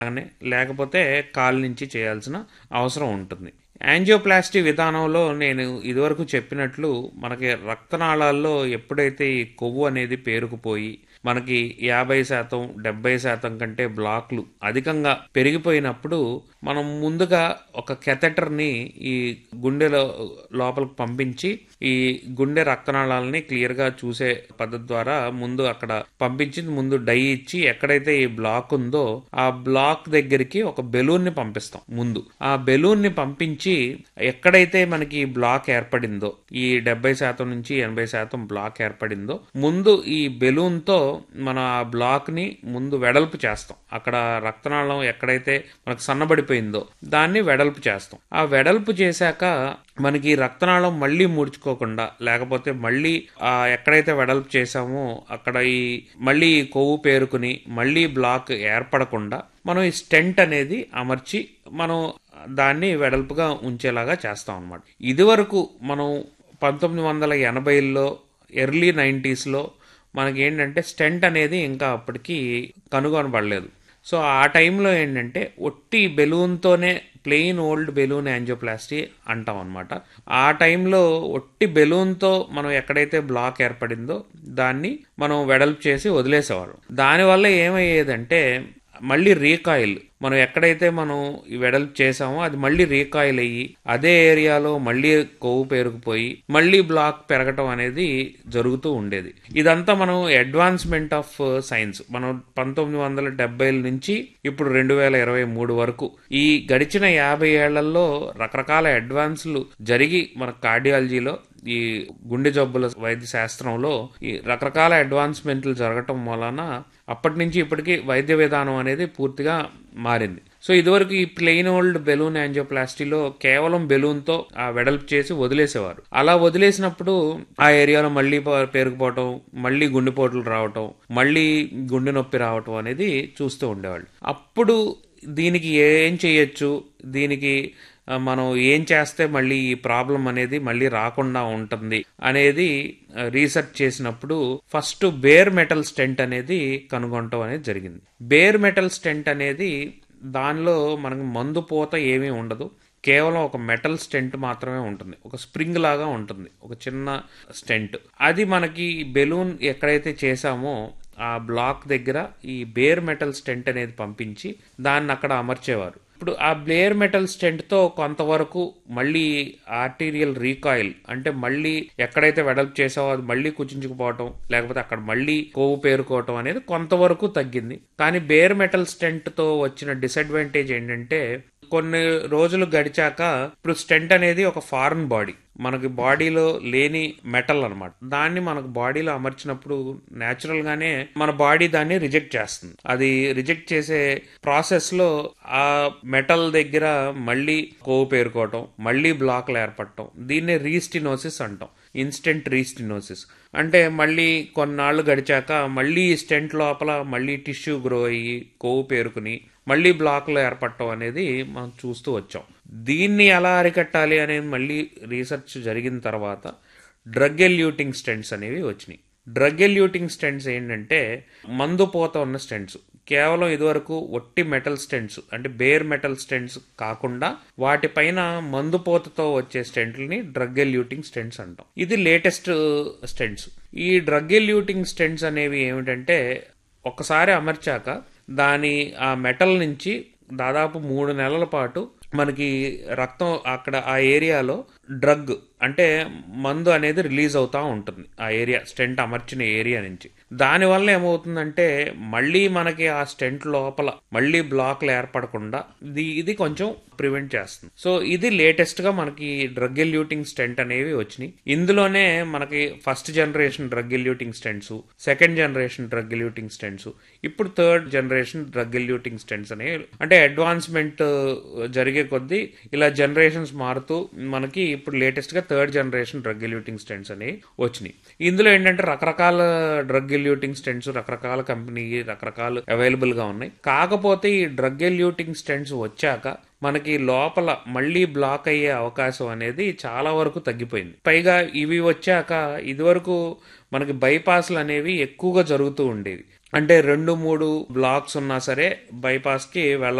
కానీ లేకపోతే కాలు నుంచి చేయాల్సిన అవసరం ఉంటుంది యాంజియోప్లాస్టీ విధానంలో నేను ఇదివరకు చెప్పినట్లు మనకి రక్తనాళాల్లో ఎప్పుడైతే ఈ కొవ్వు అనేది పేరుకుపోయి మనకి యాభై శాతం డెబ్బై శాతం కంటే బ్లాక్లు అధికంగా పెరిగిపోయినప్పుడు మనం ముందుగా ఒక కెథెటర్ని ఈ గుండెలో లోపలికి పంపించి ఈ గుండె రక్తనాళాలని క్లియర్గా చూసే పద్ధతి ద్వారా ముందు అక్కడ పంపించి ముందు డై ఇచ్చి ఎక్కడైతే ఈ బ్లాక్ ఉందో ఆ బ్లాక్ దగ్గరికి ఒక బెలూన్ని పంపిస్తాం ముందు ఆ బెలూన్ని పంపించి ఎక్కడైతే మనకి ఈ బ్లాక్ ఏర్పడిందో ఈ డెబ్బై శాతం నుంచి ఎనభై శాతం బ్లాక్ ఏర్పడిందో ముందు ఈ బెలూన్తో మనం ఆ బ్లాక్ ని ముందు వెడల్పు చేస్తాం అక్కడ రక్తనాళం ఎక్కడైతే మనకు సన్నబడిపోయిందో దాన్ని వెడల్పు చేస్తాం ఆ వెడల్పు చేశాక మనకి రక్తనాళం మళ్ళీ ముడుచుకోకుండా లేకపోతే మళ్ళీ ఆ ఎక్కడైతే వెడల్పు చేసామో అక్కడ ఈ మళ్ళీ ఈ కొవ్వు పేరుకుని మళ్ళీ బ్లాక్ ఏర్పడకుండా మనం ఈ స్టెంట్ అనేది అమర్చి మనం దాన్ని వెడల్పుగా ఉంచేలాగా చేస్తాం అనమాట ఇదివరకు మనం పంతొమ్మిది వందల ఎనభైలో ఎర్లీ నైంటీస్లో మనకి ఏంటంటే స్టెంట్ అనేది ఇంకా అప్పటికి కనుగొనబడలేదు సో ఆ టైంలో ఏంటంటే ఒట్టి బెలూన్తోనే ప్లెయిన్ ఓల్డ్ బెలూన్ యాంజియోప్లాస్టీ అంటాం అనమాట ఆ టైంలో ఒట్టి బెలూన్తో మనం ఎక్కడైతే బ్లాక్ ఏర్పడిందో దాన్ని మనం వెడల్పు చేసి వదిలేసేవారు దానివల్ల ఏమయ్యేదంటే మళ్ళీ రీకాయిల్ మనం ఎక్కడైతే మనం ఈ వెడల్పు చేసామో అది మళ్ళీ రీకాయిల్ అయ్యి అదే ఏరియాలో మళ్ళీ కొవ్వు పేరుకుపోయి మళ్ళీ బ్లాక్ పెరగటం అనేది జరుగుతూ ఉండేది ఇదంతా మనం అడ్వాన్స్మెంట్ ఆఫ్ సైన్స్ మనం పంతొమ్మిది వందల డెబ్బైల నుంచి ఇప్పుడు రెండు వేల ఇరవై మూడు వరకు ఈ గడిచిన యాభై ఏళ్లలో రకరకాల అడ్వాన్స్లు జరిగి మన కార్డియాలజీలో ఈ గుండె జబ్బుల వైద్య శాస్త్రంలో ఈ రకరకాల అడ్వాన్స్మెంట్లు జరగటం వలన అప్పటి నుంచి ఇప్పటికీ వైద్య విధానం అనేది పూర్తిగా మారింది సో ఇదివరకు ఈ ప్లెయిన్ ఓల్డ్ బెలూన్ యాంజియోప్లాస్టీలో కేవలం బెలూన్తో ఆ వెడల్పు చేసి వదిలేసేవారు అలా వదిలేసినప్పుడు ఆ ఏరియాలో మళ్ళీ పేరుకుపోవటం మళ్ళీ గుండెపోట్లు రావటం మళ్ళీ గుండె నొప్పి రావటం అనేది చూస్తూ ఉండేవాళ్ళు అప్పుడు దీనికి ఏం చేయొచ్చు దీనికి మనం ఏం చేస్తే మళ్ళీ ఈ ప్రాబ్లం అనేది మళ్ళీ రాకుండా ఉంటుంది అనేది రీసెర్చ్ చేసినప్పుడు ఫస్ట్ బేర్ మెటల్ స్టెంట్ అనేది కనుగొనటం అనేది జరిగింది బేర్ మెటల్ స్టెంట్ అనేది దానిలో మనకు మందు పోత ఏమీ ఉండదు కేవలం ఒక మెటల్ స్టెంట్ మాత్రమే ఉంటుంది ఒక స్ప్రింగ్ లాగా ఉంటుంది ఒక చిన్న స్టెంట్ అది మనకి బెలూన్ ఎక్కడైతే చేసామో ఆ బ్లాక్ దగ్గర ఈ బేర్ మెటల్ స్టెంట్ అనేది పంపించి దాన్ని అక్కడ అమర్చేవారు ఇప్పుడు ఆ బ్లేయర్ మెటల్ స్టెంట్తో కొంతవరకు మళ్ళీ ఆర్టీరియల్ రీకాయిల్ అంటే మళ్ళీ ఎక్కడైతే వెడల్పు చేసావో అది మళ్ళీ కుచించుకుపోవటం లేకపోతే అక్కడ మళ్ళీ కొవ్వు పేరుకోవటం అనేది కొంతవరకు తగ్గింది కానీ బేర్ మెటల్ స్టెంట్తో వచ్చిన డిసడ్వాంటేజ్ ఏంటంటే కొన్ని రోజులు గడిచాక ఇప్పుడు స్టెంట్ అనేది ఒక ఫారెన్ బాడీ మనకి బాడీలో లేని మెటల్ అనమాట దాన్ని మనకు బాడీలో అమర్చినప్పుడు న్యాచురల్ గానే మన బాడీ దాన్ని రిజెక్ట్ చేస్తుంది అది రిజెక్ట్ చేసే ప్రాసెస్ లో ఆ మెటల్ దగ్గర మళ్ళీ కొవ్వు పేరుకోవటం మళ్ళీ బ్లాక్లు ఏర్పడటం దీన్నే రీస్టినోసిస్ అంటాం ఇన్స్టెంట్ రీస్టినోసిస్ అంటే మళ్ళీ కొన్నాళ్ళు గడిచాక మళ్ళీ స్టెంట్ లోపల మళ్ళీ టిష్యూ గ్రో అయ్యి కొవ్వు పేరుకుని మళ్ళీ బ్లాక్లు ఏర్పడటం అనేది మనం చూస్తూ వచ్చాం దీన్ని ఎలా అరికట్టాలి అనేది మళ్ళీ రీసెర్చ్ జరిగిన తర్వాత డ్రగ్ ఎల్యూటింగ్ స్టెంట్స్ అనేవి వచ్చినాయి డ్రగ్ ఎల్యూటింగ్ స్టెంట్స్ ఏంటంటే మందు పోత ఉన్న స్టెంట్స్ కేవలం ఇదివరకు ఒట్టి మెటల్ స్టెంట్స్ అంటే బేర్ మెటల్ స్టెంట్స్ కాకుండా వాటిపైన మందుపోతతో వచ్చే స్టెంట్లని డ్రగ్ ఎల్యూటింగ్ స్టెంట్స్ అంటాం ఇది లేటెస్ట్ స్టెంట్స్ ఈ డ్రగ్ ఎల్యూటింగ్ స్టెంట్స్ అనేవి ఏమిటంటే ఒకసారి అమర్చాక దాని ఆ మెటల్ నుంచి దాదాపు మూడు నెలల పాటు మనకి రక్తం అక్కడ ఆ ఏరియాలో డ్రగ్ అంటే మందు అనేది రిలీజ్ అవుతూ ఉంటుంది ఆ ఏరియా స్టెంట్ అమర్చిన ఏరియా నుంచి దానివల్ల ఏమవుతుందంటే మళ్ళీ మనకి ఆ స్టెంట్ లోపల మళ్ళీ బ్లాక్లు ఏర్పడకుండా ఇది ఇది కొంచెం ప్రివెంట్ చేస్తుంది సో ఇది లేటెస్ట్ గా మనకి డ్రగ్ ఎల్యూటింగ్ స్టెంట్ అనేవి వచ్చినాయి ఇందులోనే మనకి first generation drug eluting stents second generation drug eluting stents ఇప్పుడు third generation drug eluting stents అనేవి అంటే అడ్వాన్స్మెంట్ జరిగే కొద్దీ ఇలా జనరేషన్స్ మారుతూ మనకి ఇప్పుడు లేటెస్ట్ గా third generation drug eluting stents అనేవి వచ్చినాయి ఇందులో ఏంటంటే రకరకాల డ్రగ్ ఎల్యూటింగ్ స్టెంట్స్ రకరకాల కంపెనీ రకరకాల అవైలబుల్ గా ఉన్నాయి కాకపోతే ఈ డ్రగ్ ఎల్యూటింగ్ స్టెంట్స్ వచ్చాక మనకి లోపల మళ్ళీ బ్లాక్ అయ్యే అవకాశం అనేది చాలా వరకు తగ్గిపోయింది పైగా ఇవి వచ్చాక ఇదివరకు మనకి బైపాస్లు అనేవి ఎక్కువగా జరుగుతూ ఉండేవి అంటే రెండు మూడు బ్లాక్స్ ఉన్నా సరే బైపాస్కి వెళ్ళ